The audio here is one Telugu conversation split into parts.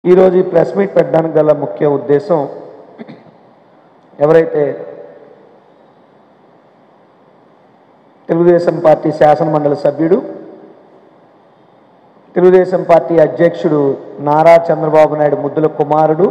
ఈరోజు ఈ ప్రెస్ మీట్ పెట్టడానికి గల ముఖ్య ఉద్దేశం ఎవరైతే తెలుగుదేశం పార్టీ శాసనమండలి సభ్యుడు తెలుగుదేశం పార్టీ అధ్యక్షుడు నారా చంద్రబాబు నాయుడు ముద్దుల కుమారుడు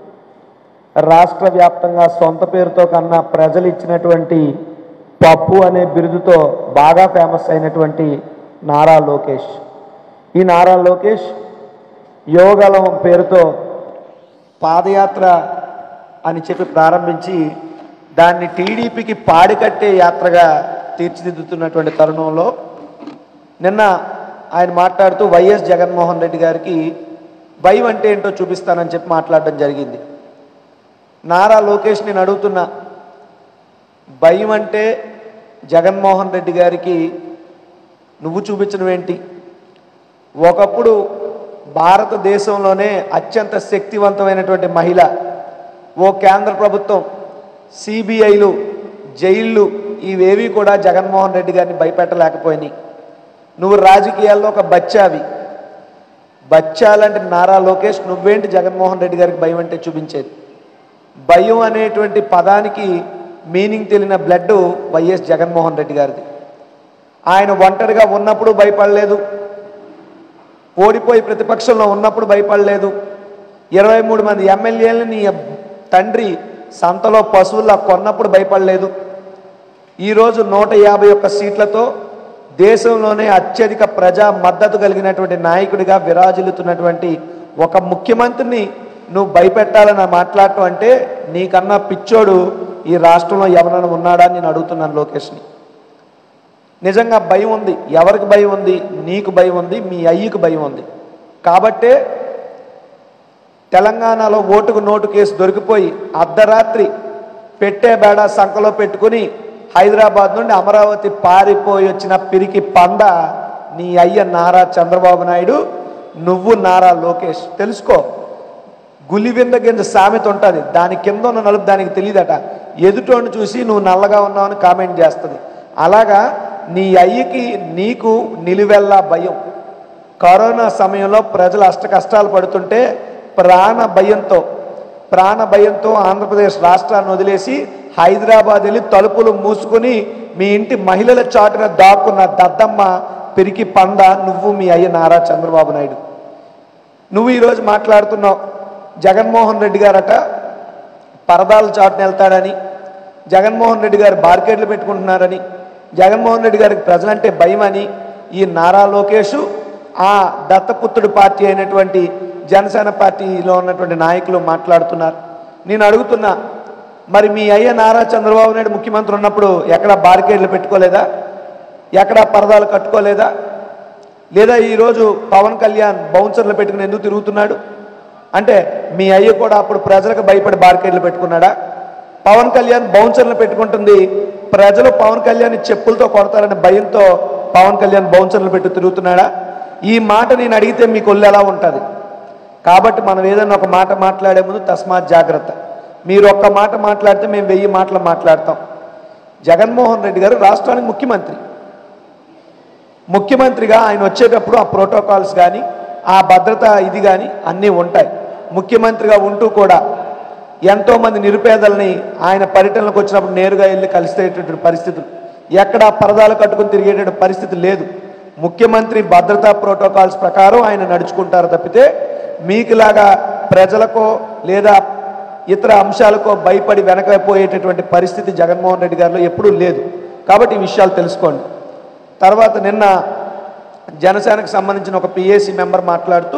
రాష్ట్ర వ్యాప్తంగా సొంత పేరుతో కన్నా ప్రజలు ఇచ్చినటువంటి పప్పు అనే బిరుదుతో బాగా ఫేమస్ అయినటువంటి నారా లోకేష్ ఈ నారా లోకేష్ యోగలం పేరుతో పాదయాత్ర అని చెప్పి ప్రారంభించి దాన్ని టీడీపీకి పాడికట్టే యాత్రగా తీర్చిదిద్దుతున్నటువంటి తరుణంలో నిన్న ఆయన మాట్లాడుతూ వైఎస్ జగన్మోహన్ రెడ్డి గారికి భయం అంటే ఏంటో చూపిస్తానని చెప్పి మాట్లాడడం జరిగింది నారా లోకేష్ నేను అడుగుతున్నా భయం అంటే జగన్మోహన్ రెడ్డి గారికి నువ్వు చూపించడం ఏంటి ఒకప్పుడు భారతదేశంలోనే అత్యంత శక్తివంతమైనటువంటి మహిళ ఓ కేంద్ర ప్రభుత్వం సిబిఐలు జైళ్ళు ఇవేవి కూడా జగన్మోహన్ రెడ్డి గారిని భయపెట్టలేకపోయినాయి నువ్వు రాజకీయాల్లో ఒక బచ్చావి బచ్చాలంటే నారా లోకేష్ నువ్వేంటి జగన్మోహన్ రెడ్డి గారికి భయం అంటే చూపించేది భయం అనేటువంటి పదానికి మీనింగ్ తెలియని బ్లడ్ వైఎస్ జగన్మోహన్ రెడ్డి గారిది ఆయన ఒంటరిగా ఉన్నప్పుడు భయపడలేదు ఓడిపోయి ప్రతిపక్షంలో ఉన్నప్పుడు భయపడలేదు ఇరవై మూడు మంది ఎమ్మెల్యేలను నీ తండ్రి సంతలో పశువుల్లా కొన్నప్పుడు భయపడలేదు ఈరోజు నూట యాభై ఒక్క సీట్లతో దేశంలోనే అత్యధిక ప్రజా మద్దతు కలిగినటువంటి నాయకుడిగా విరాజిల్లుతున్నటువంటి ఒక ముఖ్యమంత్రిని నువ్వు భయపెట్టాలని మాట్లాడటం అంటే నీకన్నా పిచ్చోడు ఈ రాష్ట్రంలో ఎవరైనా ఉన్నాడా అని నేను అడుగుతున్నాను లోకేష్ని నిజంగా భయం ఉంది ఎవరికి భయం ఉంది నీకు భయం ఉంది మీ అయ్యకు భయం ఉంది కాబట్టే తెలంగాణలో ఓటుకు నోటు కేసు దొరికిపోయి అర్ధరాత్రి పెట్టే బేడ సంకలో పెట్టుకుని హైదరాబాద్ నుండి అమరావతి పారిపోయి వచ్చిన పిరికి పంద నీ అయ్య నారా చంద్రబాబు నాయుడు నువ్వు నారా లోకేష్ తెలుసుకో గులివింద గింజ సామెత ఉంటుంది దాని కింద ఉన్న నలుపు దానికి తెలియదట ఎదుటోని చూసి నువ్వు నల్లగా ఉన్నావని కామెంట్ చేస్తుంది అలాగా నీ అయ్యకి నీకు నిలువెల్లా భయం కరోనా సమయంలో ప్రజలు అష్ట కష్టాలు పడుతుంటే ప్రాణ భయంతో ప్రాణ భయంతో ఆంధ్రప్రదేశ్ రాష్ట్రాన్ని వదిలేసి హైదరాబాద్ వెళ్ళి తలుపులు మూసుకొని మీ ఇంటి మహిళల చాటున దాక్కున్న దద్దమ్మ పిరికి పంద నువ్వు మీ అయ్య నారా చంద్రబాబు నాయుడు నువ్వు ఈరోజు మాట్లాడుతున్నావు జగన్మోహన్ రెడ్డి గారట పరదాల చాటున వెళ్తాడని జగన్మోహన్ రెడ్డి గారు బార్కెట్లు పెట్టుకుంటున్నారని జగన్మోహన్ రెడ్డి గారికి ప్రజలంటే భయం అని ఈ నారా లోకేష్ ఆ దత్తపుత్రుడు పార్టీ అయినటువంటి జనసేన పార్టీలో ఉన్నటువంటి నాయకులు మాట్లాడుతున్నారు నేను అడుగుతున్నా మరి మీ అయ్య నారా చంద్రబాబు నాయుడు ముఖ్యమంత్రి ఉన్నప్పుడు ఎక్కడ బార్కెట్లు పెట్టుకోలేదా ఎక్కడ పరదాలు కట్టుకోలేదా లేదా ఈరోజు పవన్ కళ్యాణ్ బౌన్సర్లు పెట్టుకుని ఎందుకు తిరుగుతున్నాడు అంటే మీ అయ్య కూడా అప్పుడు ప్రజలకు భయపడి బార్కెట్లు పెట్టుకున్నాడా పవన్ కళ్యాణ్ బౌన్సర్లు పెట్టుకుంటుంది ప్రజలు పవన్ కళ్యాణ్ చెప్పులతో కొడతారనే భయంతో పవన్ కళ్యాణ్ బౌన్సర్లు పెట్టు తిరుగుతున్నాడా ఈ మాట నేను అడిగితే మీకు ఒళ్ళు ఎలా ఉంటుంది కాబట్టి మనం ఏదైనా ఒక మాట మాట్లాడే ముందు తస్మాత్ జాగ్రత్త మీరు ఒక్క మాట మాట్లాడితే మేము వెయ్యి మాటలు మాట్లాడతాం జగన్మోహన్ రెడ్డి గారు రాష్ట్రానికి ముఖ్యమంత్రి ముఖ్యమంత్రిగా ఆయన వచ్చేటప్పుడు ఆ ప్రోటోకాల్స్ కానీ ఆ భద్రత ఇది కానీ అన్నీ ఉంటాయి ముఖ్యమంత్రిగా ఉంటూ కూడా ఎంతోమంది నిరుపేదల్ని ఆయన పర్యటనలకు వచ్చినప్పుడు నేరుగా వెళ్ళి కలిసేటటువంటి పరిస్థితులు ఎక్కడ పరదాలు కట్టుకుని తిరిగేటటువంటి పరిస్థితి లేదు ముఖ్యమంత్రి భద్రతా ప్రోటోకాల్స్ ప్రకారం ఆయన నడుచుకుంటారు తప్పితే మీకులాగా ప్రజలకో లేదా ఇతర అంశాలకో భయపడి వెనకపోయేటటువంటి పరిస్థితి జగన్మోహన్ రెడ్డి గారిలో ఎప్పుడూ లేదు కాబట్టి ఈ విషయాలు తెలుసుకోండి తర్వాత నిన్న జనసేనకు సంబంధించిన ఒక పిఏసీ మెంబర్ మాట్లాడుతూ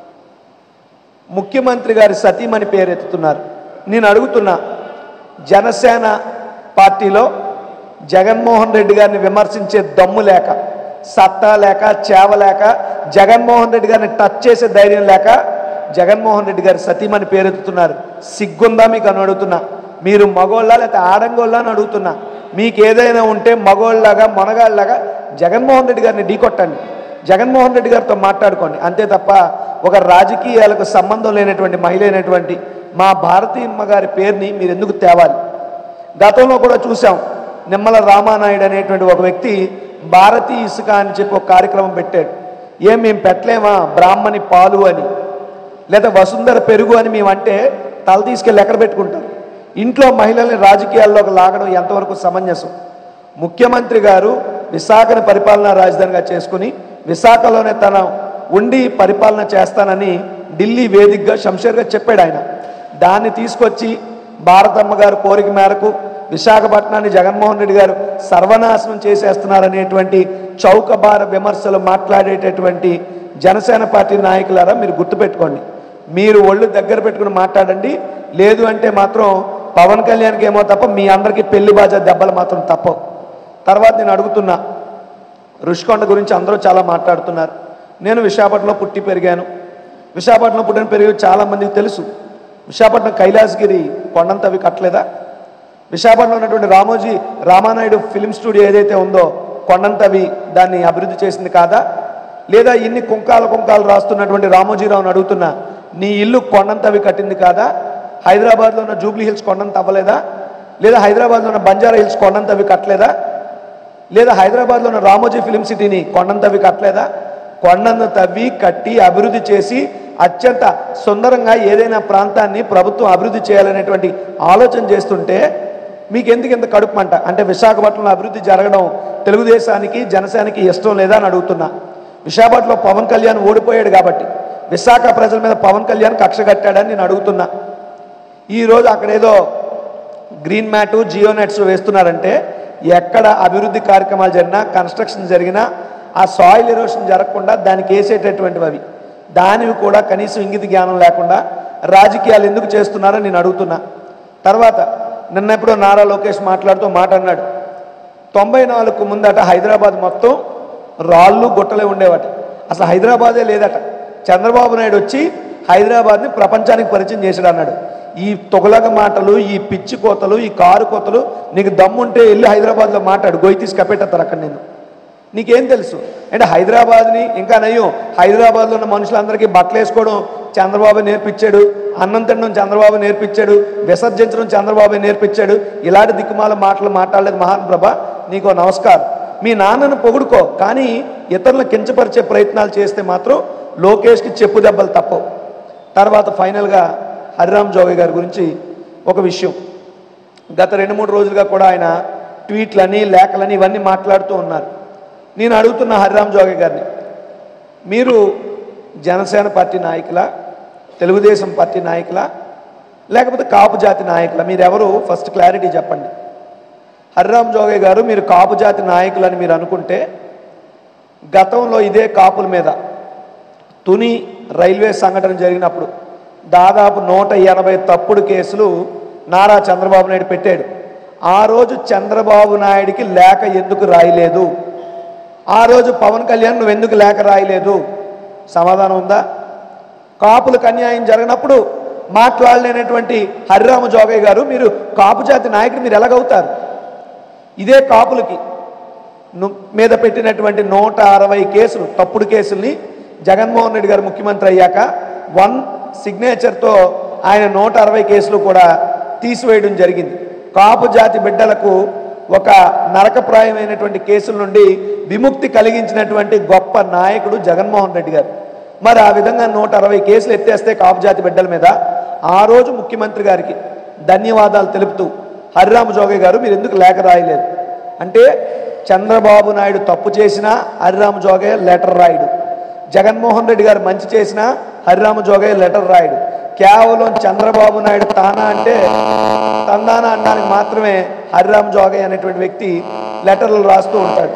ముఖ్యమంత్రి గారి సతీమణి పేరెత్తుతున్నారు నేను అడుగుతున్నా జనసేన పార్టీలో జగన్మోహన్ రెడ్డి గారిని విమర్శించే దమ్ము లేక సత్తా లేక చేవ లేక జగన్మోహన్ రెడ్డి గారిని టచ్ చేసే ధైర్యం లేక జగన్మోహన్ రెడ్డి గారి సతీమణి పేరెత్తుతున్నారు సిగ్గుందా మీకు అని అడుగుతున్నా మీరు మగోళ్ళ లేకపోతే ఆడంగోళ్ళ అని అడుగుతున్నా మీకు ఏదైనా ఉంటే మగోళ్ళలాగా మొనగాళ్ళలాగా జగన్మోహన్ రెడ్డి గారిని ఢీకొట్టండి జగన్మోహన్ రెడ్డి గారితో మాట్లాడుకోండి అంతే తప్ప ఒక రాజకీయాలకు సంబంధం లేనటువంటి మహిళ అయినటువంటి మా భారతీయమ్మ గారి పేరుని మీరు ఎందుకు తేవాలి గతంలో కూడా చూసాం నిమ్మల రామానాయుడు అనేటువంటి ఒక వ్యక్తి భారతీ ఇసుక అని చెప్పి ఒక కార్యక్రమం పెట్టాడు ఏం మేము పెట్టలేమా బ్రాహ్మణి పాలు అని లేదా వసుంధర పెరుగు అని మేమంటే తల తీసుకెళ్ళి ఎక్కడ పెట్టుకుంటారు ఇంట్లో మహిళల్ని రాజకీయాల్లోకి లాగడం ఎంతవరకు సమంజసం ముఖ్యమంత్రి గారు విశాఖను పరిపాలనా రాజధానిగా చేసుకుని విశాఖలోనే తన ఉండి పరిపాలన చేస్తానని ఢిల్లీ వేదికగా శంషేర్గా చెప్పాడు ఆయన దాన్ని తీసుకొచ్చి భారతమ్మ గారు కోరిక మేరకు విశాఖపట్నాన్ని జగన్మోహన్ రెడ్డి గారు సర్వనాశనం చేసేస్తున్నారనేటువంటి చౌకబార విమర్శలు మాట్లాడేటటువంటి జనసేన పార్టీ నాయకులారా మీరు గుర్తుపెట్టుకోండి మీరు ఒళ్ళు దగ్గర పెట్టుకుని మాట్లాడండి లేదు అంటే మాత్రం పవన్ కళ్యాణ్కి ఏమో తప్ప మీ అందరికీ పెళ్లి బాజా దెబ్బలు మాత్రం తప్పవు తర్వాత నేను అడుగుతున్నా రుషికొండ గురించి అందరూ చాలా మాట్లాడుతున్నారు నేను విశాఖపట్నంలో పుట్టి పెరిగాను విశాఖపట్నంలో పుట్టిన పెరిగి చాలా మందికి తెలుసు విశాఖపట్నం కైలాసగిరి కొండంత అవి కట్టలేదా విశాఖపట్నంలో ఉన్నటువంటి రామోజీ రామానాయుడు ఫిలిం స్టూడియో ఏదైతే ఉందో కొండంతవి దాన్ని అభివృద్ధి చేసింది కాదా లేదా ఇన్ని కుంకాల కుంకాలు రాస్తున్నటువంటి రామోజీరావుని అడుగుతున్నా నీ ఇల్లు కొండంతవి కట్టింది కాదా హైదరాబాద్లో ఉన్న జూబ్లీ హిల్స్ కొండంత అవ్వలేదా లేదా హైదరాబాద్లో ఉన్న బంజారా హిల్స్ కొండంతవి కట్టలేదా లేదా హైదరాబాద్లో ఉన్న రామోజీ ఫిలిం సిటీని కొండను తవ్వి కట్టలేదా కొండను తవ్వి కట్టి అభివృద్ధి చేసి అత్యంత సుందరంగా ఏదైనా ప్రాంతాన్ని ప్రభుత్వం అభివృద్ధి చేయాలనేటువంటి ఆలోచన చేస్తుంటే మీకు ఎందుకు ఇంత కడుపు మంట అంటే విశాఖపట్నంలో అభివృద్ధి జరగడం తెలుగుదేశానికి జనసేనకి ఇష్టం లేదా అని అడుగుతున్నా విశాఖపట్నంలో పవన్ కళ్యాణ్ ఓడిపోయాడు కాబట్టి విశాఖ ప్రజల మీద పవన్ కళ్యాణ్ కక్ష కట్టాడని నేను అడుగుతున్నా ఈరోజు అక్కడ ఏదో గ్రీన్ మ్యాటు జియో నెట్స్ వేస్తున్నారంటే ఎక్కడ అభివృద్ధి కార్యక్రమాలు జరిగినా కన్స్ట్రక్షన్ జరిగినా ఆ సాయిల్ ఎరోషన్ జరగకుండా దానికి వేసేటటువంటివి అవి దానివి కూడా కనీసం ఇంగిత జ్ఞానం లేకుండా రాజకీయాలు ఎందుకు చేస్తున్నారో నేను అడుగుతున్నా తర్వాత నిన్న ఎప్పుడో నారా లోకేష్ మాట్లాడుతూ మాట అన్నాడు తొంభై నాలుగుకు ముందట హైదరాబాద్ మొత్తం రాళ్ళు గుట్టలే ఉండేవట అసలు హైదరాబాదే లేదట చంద్రబాబు నాయుడు వచ్చి హైదరాబాద్ని ప్రపంచానికి పరిచయం చేశాడు అన్నాడు ఈ తొగలగ మాటలు ఈ పిచ్చి కోతలు ఈ కారు కోతలు నీకు దమ్ముంటే వెళ్ళి హైదరాబాద్లో మాట్లాడు గొయ్యి తీసి కప్పెట్టేస్తారు అక్కడ నేను నీకేం తెలుసు అంటే హైదరాబాద్ని ఇంకా నయ్యం హైదరాబాద్లో ఉన్న మనుషులందరికీ బట్టలు వేసుకోవడం చంద్రబాబు నేర్పించాడు అన్నం తినడం చంద్రబాబు నేర్పించాడు విసర్జించడం చంద్రబాబు నేర్పించాడు ఇలాంటి దిక్కుమాల మాటలు మాట్లాడలేదు మహాన్ ప్రభ నీకో నమస్కారం మీ నాన్నను పొగుడుకో కానీ ఇతరులను కించపరిచే ప్రయత్నాలు చేస్తే మాత్రం లోకేష్కి చెప్పు దెబ్బలు తప్పవు తర్వాత ఫైనల్గా హరిరామ్ జోగి గారి గురించి ఒక విషయం గత రెండు మూడు రోజులుగా కూడా ఆయన ట్వీట్లని లేఖలని ఇవన్నీ మాట్లాడుతూ ఉన్నారు నేను అడుగుతున్న హరిరామ్ జోగి గారిని మీరు జనసేన పార్టీ నాయకుల తెలుగుదేశం పార్టీ నాయకుల లేకపోతే కాపు జాతి నాయకుల మీరెవరు ఫస్ట్ క్లారిటీ చెప్పండి హరిరామ్ జోగి గారు మీరు కాపు జాతి నాయకులని మీరు అనుకుంటే గతంలో ఇదే కాపుల మీద తుని రైల్వే సంఘటన జరిగినప్పుడు దాదాపు నూట ఎనభై తప్పుడు కేసులు నారా చంద్రబాబు నాయుడు పెట్టాడు ఆ రోజు చంద్రబాబు నాయుడికి లేఖ ఎందుకు రాయలేదు ఆ రోజు పవన్ కళ్యాణ్ నువ్వు ఎందుకు లేఖ రాయలేదు సమాధానం ఉందా కాపులకు అన్యాయం జరిగినప్పుడు మాట్లాడలేనటువంటి హరిరామ జోగయ్య గారు మీరు కాపు జాతి నాయకుడు మీరు ఎలాగవుతారు ఇదే కాపులకి ను- మీద పెట్టినటువంటి నూట అరవై కేసులు తప్పుడు కేసుల్ని జగన్మోహన్ రెడ్డి గారు ముఖ్యమంత్రి అయ్యాక వన్ సిగ్నేచర్తో ఆయన నూట అరవై కేసులు కూడా తీసివేయడం జరిగింది కాపు జాతి బిడ్డలకు ఒక నరకప్రాయమైనటువంటి కేసుల నుండి విముక్తి కలిగించినటువంటి గొప్ప నాయకుడు జగన్మోహన్ రెడ్డి గారు మరి ఆ విధంగా నూట అరవై కేసులు ఎత్తేస్తే కాపు జాతి బిడ్డల మీద ఆ రోజు ముఖ్యమంత్రి గారికి ధన్యవాదాలు తెలుపుతూ హరిరామ జోగయ్య గారు మీరు ఎందుకు లేఖ రాయలేదు అంటే చంద్రబాబు నాయుడు తప్పు చేసినా హరిరామ జోగయ్య లెటర్ రాయడు జగన్మోహన్ రెడ్డి గారు మంచి చేసినా హరిరామ జోగయ్య లెటర్ రాయడు కేవలం చంద్రబాబు నాయుడు తానా అంటే తందానా అనడానికి మాత్రమే హరిరామ జోగయ్య అనేటువంటి వ్యక్తి లెటర్లు రాస్తూ ఉంటాడు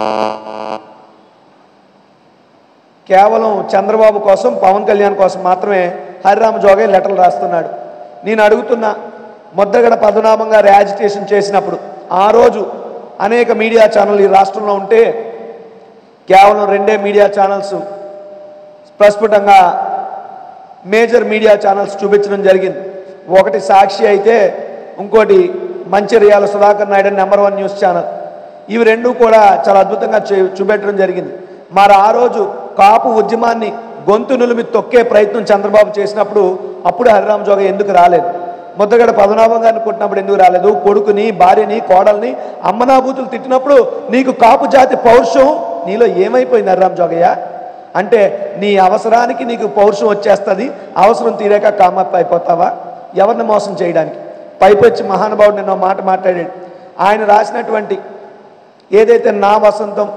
కేవలం చంద్రబాబు కోసం పవన్ కళ్యాణ్ కోసం మాత్రమే హరిరామ జోగయ్య లెటర్లు రాస్తున్నాడు నేను అడుగుతున్నా ముద్దగడ పద్మనాభం గారు యాజిటేషన్ చేసినప్పుడు ఆ రోజు అనేక మీడియా ఛానల్ ఈ రాష్ట్రంలో ఉంటే కేవలం రెండే మీడియా ఛానల్స్ ప్రస్ఫుటంగా మేజర్ మీడియా ఛానల్స్ చూపించడం జరిగింది ఒకటి సాక్షి అయితే ఇంకోటి Mancherial Sudhakar Naidu number one news channel ఇవి రెండు కూడా చాలా అద్భుతంగా చూ- చూపెట్టడం జరిగింది మరి ఆ రోజు కాపు ఉద్యమాన్ని గొంతు నులిమి తొక్కే ప్రయత్నం చంద్రబాబు చేసినప్పుడు అప్పుడు హరిరామ జోగ ఎందుకు రాలేదు ముద్దగడ పద్మనాభం గారిని కొట్టినప్పుడు ఎందుకు రాలేదు కొడుకుని భార్యని కోడల్ని అమ్మనాభూతులు తిట్టినప్పుడు నీకు కాపు జాతి పౌరుషం నీలో ఏమైపోయింది హరిరామ జోగయ్య అంటే నీ అవసరానికి నీకు పౌరుషం వచ్చేస్తుంది అవసరం తీరాక కామప్ అయిపోతావా ఎవరిని మోసం చేయడానికి పైపొచ్చి మహానుభావుడు నిన్న ఓ మాట మాట్లాడాడు ఆయన రాసినటువంటి ఏదైతే నా వసంతం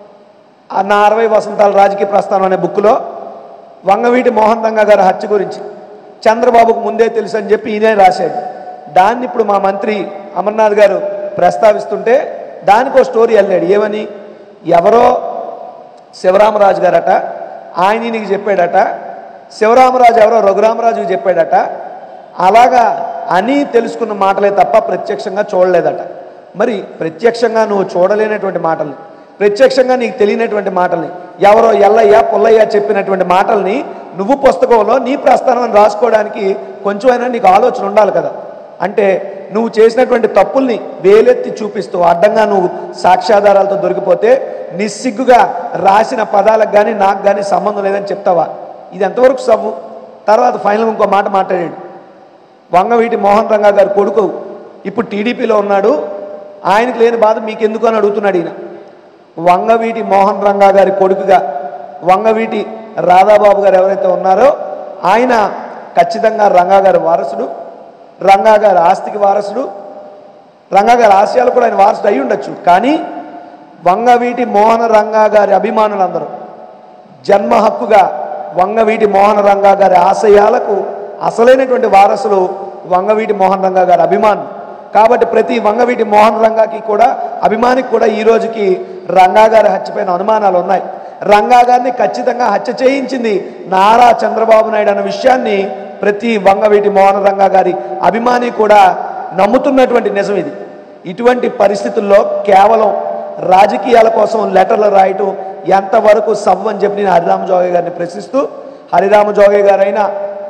ఆ నా అరవై వసంతాల రాజకీయ ప్రస్థానం అనే బుక్లో వంగవీటి మోహన్ రంగా గారి హత్య గురించి చంద్రబాబుకు ముందే తెలుసు అని చెప్పి ఈయనే రాశాడు దాన్ని ఇప్పుడు మా మంత్రి అమర్నాథ్ గారు ప్రస్తావిస్తుంటే దానికి ఒక స్టోరీ వెళ్ళాడు ఏమని ఎవరో శివరామరాజు గారట ఆయన నీకు చెప్పాడట శివరామరాజు ఎవరో రఘురామరాజుకి చెప్పాడట అలాగా అని తెలుసుకున్న మాటలే తప్ప ప్రత్యక్షంగా చూడలేదట మరి ప్రత్యక్షంగా నువ్వు చూడలేనటువంటి మాటల్ని ప్రత్యక్షంగా నీకు తెలియనటువంటి మాటల్ని ఎవరో ఎల్లయ్య పుల్లయ్య చెప్పినటువంటి మాటల్ని నువ్వు పుస్తకంలో నీ ప్రస్థానం అని రాసుకోవడానికి కొంచెమైనా నీకు ఆలోచన ఉండాలి కదా అంటే నువ్వు చేసినటువంటి తప్పుల్ని వేలెత్తి చూపిస్తూ అడ్డంగా నువ్వు సాక్ష్యాధారాలతో దొరికిపోతే నిస్సిగ్గుగా రాసిన పదాలకు కానీ నాకు కానీ సంబంధం లేదని చెప్తావా ఇది ఎంతవరకు సవ్వు తర్వాత ఫైనల్ ఇంకో మాట మాట్లాడాడు వంగవీటి మోహన్ రంగా గారి కొడుకు ఇప్పుడు టీడీపీలో ఉన్నాడు ఆయనకు లేని బాధ మీకెందుకు అని అడుగుతున్నాడు ఈయన వంగవీటి మోహన్ రంగా గారి కొడుకుగా వంగవీటి రాధాబాబు గారు ఎవరైతే ఉన్నారో ఆయన ఖచ్చితంగా రంగా గారి వారసుడు రంగా గారి ఆస్తికి వారసుడు రంగా గారి ఆశయాలు కూడా ఆయన వారసుడు అయి ఉండొచ్చు కానీ వంగవీటి మోహన రంగా గారి అభిమానులందరూ జన్మ హక్కుగా వంగవీటి మోహన రంగా గారి ఆశయాలకు అసలైనటువంటి వారసులు వంగవీటి మోహన్ రంగా గారి అభిమానులు కాబట్టి ప్రతి వంగవీటి మోహన్ రంగాకి కూడా అభిమానికి కూడా ఈ రోజుకి రంగా గారి హత్యపైన అనుమానాలు ఉన్నాయి రంగా గారిని ఖచ్చితంగా హత్య చేయించింది నారా చంద్రబాబు నాయుడు అన్న విషయాన్ని ప్రతి వంగవీటి మోహన్ రంగా గారి అభిమాని కూడా నమ్ముతున్నటువంటి నిజం ఇది ఇటువంటి పరిస్థితుల్లో కేవలం రాజకీయాల కోసం లెటర్లు రాయటం ఎంతవరకు సవ్వు అని చెప్పి నేను హరిరామ జోగయ్య గారిని ప్రశ్నిస్తూ హరిరామ జోగయ్య గారైనా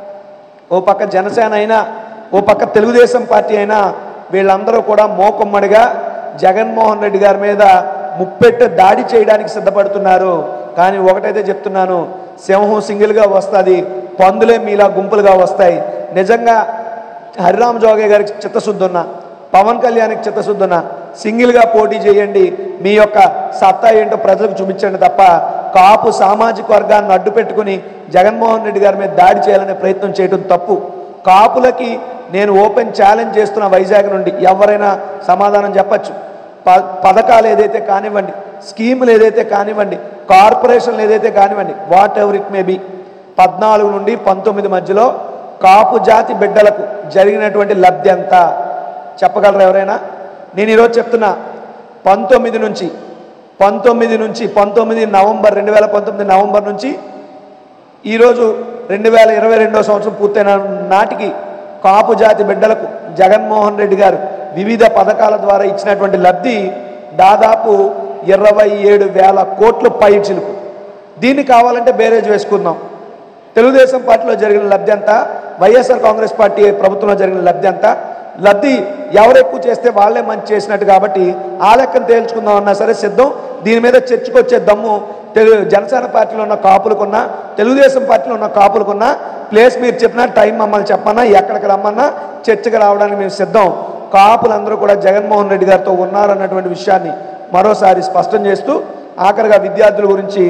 ఓ పక్క జనసేన అయినా ఓ పక్క తెలుగుదేశం పార్టీ అయినా వీళ్ళందరూ కూడా మోకొమ్మడిగా జగన్మోహన్ రెడ్డి గారి మీద ముప్పెట్టు దాడి చేయడానికి సిద్ధపడుతున్నారు కానీ ఒకటైతే చెప్తున్నాను సింహం సింగిల్గా వస్తుంది పందులే మీలా గుంపులుగా వస్తాయి నిజంగా హరిరామ జోగయ్య గారికి చిత్తశుద్ధి ఉన్నా పవన్ కళ్యాణ్కి చిత్తశుద్ధి ఉన్నా సింగిల్గా పోటీ చేయండి మీ యొక్క సత్తా ఏంటో ప్రజలకు చూపించండి తప్ప కాపు సామాజిక వర్గాన్ని అడ్డు పెట్టుకుని జగన్మోహన్ రెడ్డి గారి మీద దాడి చేయాలనే ప్రయత్నం చేయడం తప్పు కాపులకి నేను ఓపెన్ ఛాలెంజ్ చేస్తున్న వైజాగ్ నుండి ఎవరైనా సమాధానం చెప్పచ్చు ప పథకాలు ఏదైతే కానివ్వండి స్కీములు ఏదైతే కానివ్వండి కార్పొరేషన్లు ఏదైతే కానివ్వండి whatever it may be పద్నాలుగు నుండి పంతొమ్మిది మధ్యలో కాపు జాతి బిడ్డలకు జరిగినటువంటి లబ్ధి ఎంత చెప్పగలరా ఎవరైనా నేను ఈరోజు చెప్తున్నా పంతొమ్మిది నుంచి పంతొమ్మిది నుంచి పంతొమ్మిది నవంబర్ రెండు వేల పంతొమ్మిది నవంబర్ నుంచి ఈరోజు రెండు వేల ఇరవై రెండో సంవత్సరం పూర్తయిన నాటికి కాపు జాతి బిడ్డలకు జగన్మోహన్ రెడ్డి గారు వివిధ పథకాల ద్వారా ఇచ్చినటువంటి లబ్ధి దాదాపు ఇరవై ఏడు వేల కోట్ల పై చిలుకు దీన్ని కావాలంటే బేరేజ్ వేసుకుందాం తెలుగుదేశం పార్టీలో జరిగిన లబ్ధి ఎంత వైఎస్ఆర్ కాంగ్రెస్ పార్టీ ప్రభుత్వంలో జరిగిన లబ్ధి ఎంత లబ్ధి ఎవరు ఎక్కువ చేస్తే వాళ్ళే మంచి చేసినట్టు కాబట్టి ఆ లెక్కను తేల్చుకుందాం అన్నా సరే సిద్ధం దీని మీద చర్చకు వచ్చే దమ్ము తెలుగు జనసేన పార్టీలో ఉన్న కాపులకున్నా తెలుగుదేశం పార్టీలో ఉన్న కాపులకున్నా ప్లేస్ మీరు చెప్పినా టైం మమ్మల్ని చెప్పమన్నా ఎక్కడికి రమ్మన్నా చర్చకు రావడానికి మేము సిద్ధం కాపులందరూ కూడా జగన్మోహన్ రెడ్డి గారితో ఉన్నారన్నటువంటి విషయాన్ని మరోసారి స్పష్టం చేస్తూ ఆఖరిగా విద్యార్థుల గురించి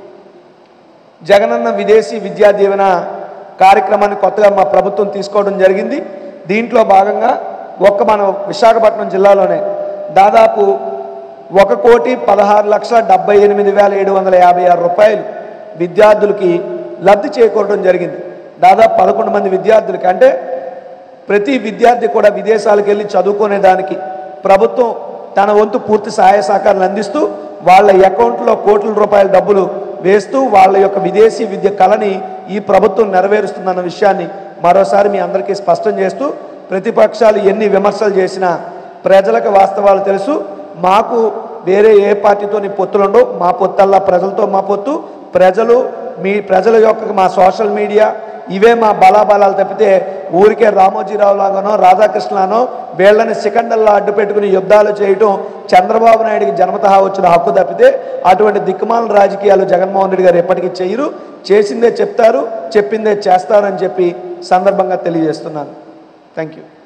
జగనన్న విదేశీ విద్యా దీవెన కార్యక్రమాన్ని కొత్తగా మా ప్రభుత్వం తీసుకోవడం జరిగింది దీంట్లో భాగంగా ఒక్క మన విశాఖపట్నం జిల్లాలోనే దాదాపు ఒక కోటి పదహారు లక్షల డెబ్బై ఎనిమిది వేల ఏడు వందల యాభై ఆరు రూపాయలు విద్యార్థులకి లబ్ధి చేకూరడం జరిగింది దాదాపు పదకొండు మంది విద్యార్థులకి అంటే ప్రతి విద్యార్థి కూడా విదేశాలకు వెళ్ళి చదువుకునే దానికి ప్రభుత్వం తన వంతు పూర్తి సహాయ సహకారాలు అందిస్తూ వాళ్ళ అకౌంట్లో కోట్ల రూపాయల డబ్బులు వేస్తూ వాళ్ళ యొక్క విదేశీ విద్య కళని ఈ ప్రభుత్వం నెరవేరుస్తుందన్న విషయాన్ని మరోసారి మీ అందరికీ స్పష్టం చేస్తూ ప్రతిపక్షాలు ఎన్ని విమర్శలు చేసినా ప్రజలకు వాస్తవాలు తెలుసు మాకు వేరే ఏ పార్టీతో నీ పొత్తులుండవు మా పొత్తల్లా ప్రజలతో మా పొత్తు ప్రజలు మీ ప్రజల యొక్క మా సోషల్ మీడియా ఇవే మా బలాబలాలు తప్పితే ఊరికే రామోజీరావు లాగానో రాధాకృష్ణలానో వీళ్ళని సికండల్లా అడ్డు పెట్టుకుని యుద్ధాలు చేయటం చంద్రబాబు నాయుడికి జన్మతహా వచ్చిన హక్కు తప్పితే అటువంటి దిక్కుమాల రాజకీయాలు జగన్మోహన్ రెడ్డి గారు ఎప్పటికీ చేయరు చేసిందే చెప్తారు చెప్పిందే చేస్తారని చెప్పి సందర్భంగా తెలియజేస్తున్నాను థ్యాంక్ యూ